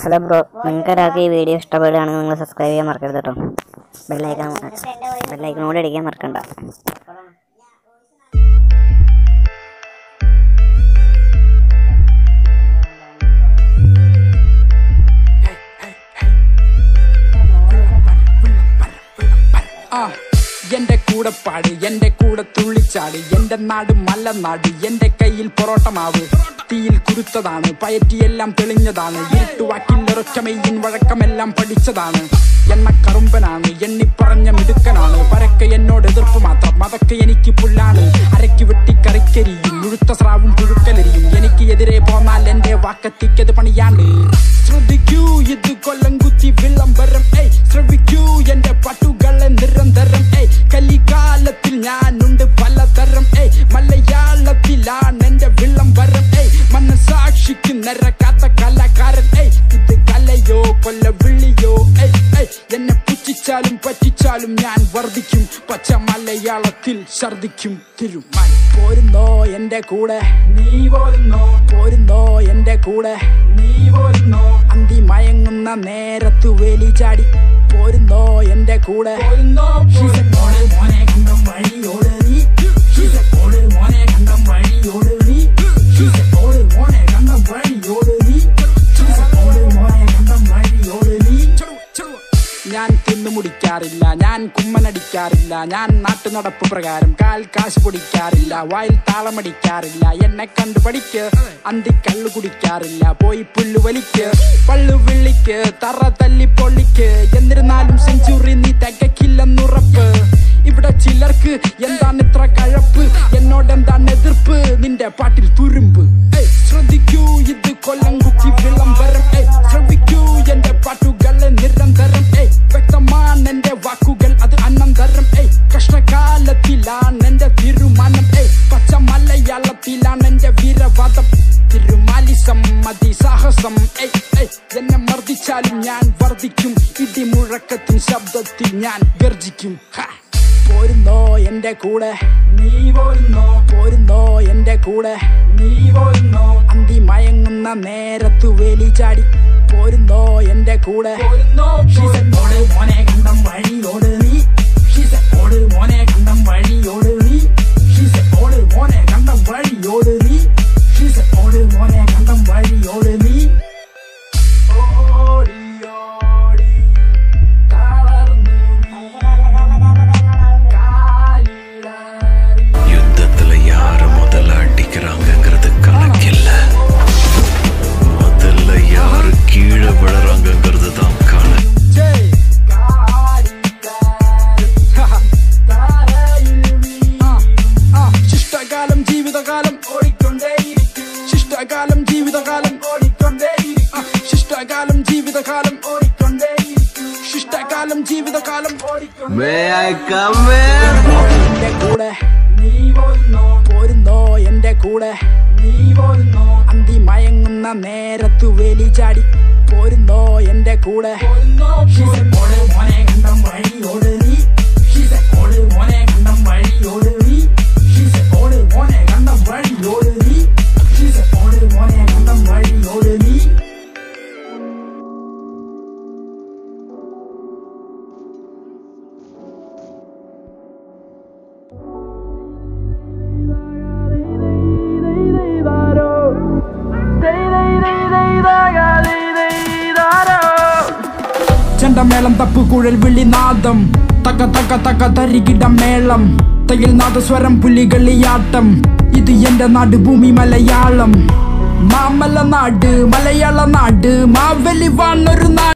Hello bro നിങ്ങൾക്ക് ഒരാൾക്ക് ഈ വീഡിയോ ഇഷ്ടപ്പെടുകയാണെങ്കിൽ നിങ്ങൾ സബ്സ്ക്രൈബ് ചെയ്യാൻ മറക്കരുത് കേട്ടോ ബെല്ലൈക്കൺ ബെല്ലൈക്കണോട് അടിക്കാൻ മറക്കണ്ട ആ എന്റെ കൂടെ പാട് എന്റെ കൂടെ തുള്ളിച്ചാട് എന്റെ നാട് മലനാട് എന്റെ കയ്യിൽ പൊറോട്ട മാവ് തീയിൽ കുരുത്തതാണ് പയറ്റിയെല്ലാം തെളിഞ്ഞതാണ് ഇരുട്ടുവാക്കില്ലൊരൊറ്റമയ്യൻ വഴക്കമെല്ലാം പഠിച്ചതാണ് എണ്ണ കറുമ്പനാണ് എണ്ണി പറഞ്ഞ മിടുക്കനാണ് പരക്കെ എന്നോട് എതിർപ്പ് മാത്രം അതൊക്കെ എനിക്ക് പുല്ലാണ് അരക്കി വെട്ടി കറിക്കരിയും മുഴുത്ത സ്രാവും പുഴുക്കലരിയും എനിക്ക് എതിരെ പോന്നാൽ എന്റെ വാക്കത്തിക്കത് പണിയാണ് ശ്രദ്ധിക്കൂ ഇത് കൊല്ലം കുത്തി വിളംബരം ഏയ് ശ്രവിക്കൂ എന്റെ പാട്ടുകളെ നിരന്തരം ഏയ് കലികാലത്തിൽ ഞാനുണ്ട് പലതരം ഏയ് മലയാളത്തിലാണ് എന്റെ വിളംബരം ഏയ് മനസാക്ഷിക്ക് നിരക്കാത്ത കലാകാരൻ ഏയ് ഇത് കലയോ കൊല്ല വിളിയോ ഏയ് ഏയ് എന്നെ പുച്ഛിച്ചാലും പറ്റിച്ചാലും ഞാൻ വർദ്ധിക്കും പച്ച മലയാളത്തിൽ ഛർദിക്കും തിരുമാൻ പോരുന്നോ എന്റെ കൂടെ നീ പോരുന്നോ പോരുന്നോ എന്റെ കൂടെ നീ പോരുന്നോ അന്തി മയങ്ങുന്ന നേരത്തു വേലി ചാടി പോരുന്നോ എന്റെ കൂടെ ഷിസപ്പോട് മോനെ കണ്ടം വഴിയോട് നീ ഷിസപ്പോട് മോനെ കണ്ടം വഴിയോട് നീ ഷിസപ്പോട് മോനെ കണ്ടം വഴിയോട് നീ ഷിസപ്പോട് മോനെ കണ്ടം വഴിയോട് നീ ഞാൻ തിന്നുമുടിക്കാറില്ല ഞാൻ കുമ്മനടിക്കാറില്ല ഞാൻ നാട്ടു നടപ്പ് പ്രകാരം കാൽ കാശ് പൊടിക്കാറില്ല വായിൽ താളമടിക്കാറില്ല എന്നെ കണ്ടു പഠിക്ക് അന്തി കള്ളു കുടിക്കാറില്ല പോയി പുല്ലു വലിക്ക് പള്ളു വിളിക്ക് തറ തല്ലി പൊള്ളിക്ക് എന്നിരുന്നാലും സെഞ്ചുറി നീ തികക്കില്ലെന്നുറപ്പ് ഇവിടെ ചിലർക്ക് എന്താണ് ഇത്ര കഴപ്പ് എന്നോട് എന്താണ് എതിർപ്പ് നിന്റെ പാട്ടിൽ തുരുമ്പ് ഏയ്, ശ്രദ്ധിക്കൂ ഇത് കൊല്ലം കുത്തി വിളംബരം ഏയ്, ശ്രവിക്കൂ എന്റെ പാട്ടുകളെ നിരന്തരം ഏയ് വ്യക്തമാണ് എന്റെ വാക്കുകൾ അത് അനന്തരം ഏയ് കഷ്ടകാലത്തിലാണ് എന്റെ തീരുമാനം ഏയ് പച്ച മലയാളത്തിലാണ് എന്റെ വീരവാദം തിരുമാലിസം അതിസാഹസം ഏയ് ഏയ് എന്നെ മർദ്ദിച്ചാലും ഞാൻ വർദ്ധിക്കും ഇടിമുഴക്കത്തിൻ ശബ്ദത്തിൽ ഞാൻ ഗർജിക്കും ഹാ പോരുന്നോ എന്റെ കൂടെ നീ പോരുന്നോ പോരുന്നോ എന്റെ കൂടെ നീ പോരുന്നോ അന്തി മയങ്ങുന്ന നേരത്തു വേലി ചാടി പോരുന്നോ എന്റെ കൂടെ ഷിസപ്പോട് മോനെ കണ്ടം വഴിയോട് നീ ഷിസപ്പോട് മോനെ കണ്ടം വഴിയോട് നീ ഷിസപ്പോട് മോനെ കണ്ടം വഴിയോട് നീ ഷിസപ്പോട് മോനെ കണ്ടം വഴിയോട് നീ ഓടി ഓടി തളർന്നു കാലിടറി யுத்தத்துல யாரு முதல்ல அடிக்கிறாங்கங்கிறது கணக்கில்ல முதல்ல யாரு கீழே விழுறாங்கங்கிறது தான் கணக்கு ജയ് ശിഷ്ടകാലം ജീവിതകാലം ഓടിക്കൊണ്ടേയിരിക്കും ശിഷ്ടകാലം ജീവിതകാലം ഓടിക്കൊണ്ടേയിരിക്കും ശിഷ്ടകാലം ജീവിതകാലം ഓടിക്കൊണ്ടേയിരിക്കും ശിഷ്ടകാലം ജീവിതകാലം ഓടിക്കൊണ്ടേ May I come in? എന്റെ കൂടെ നീ പോരുന്നോ പോരുന്നോ എന്റെ കൂടെ നീ പോരുന്നോ അന്തി മയങ്ങുന്ന നേരത്തു വേലി ചാടി പോരുന്നോ എന്റെ കൂടെ ഷിസപ്പോട് മോനെ കണ്ടം വഴിയോട് നീ ഷിസപ്പോട് മോനെ കണ്ടം വഴിയോട് നീ ഷിസപ്പോട് മോനെ കണ്ടം വഴിയോട് നീ ഷിസപ്പോട് മോനെ കണ്ടം വഴിയോട് നീ ചെണ്ടമേളം തപ്പുകുഴൽ വിളിനാദം തക തക തക തരികിട മേളം തയിൽ നാദസ്വരം പുലികളിയാട്ടം ഇത് എന്റെ നാട് ഭൂമി മലയാളം മാമല നാട് മലയാള നാട് മാവലി വാണൊരു നാട്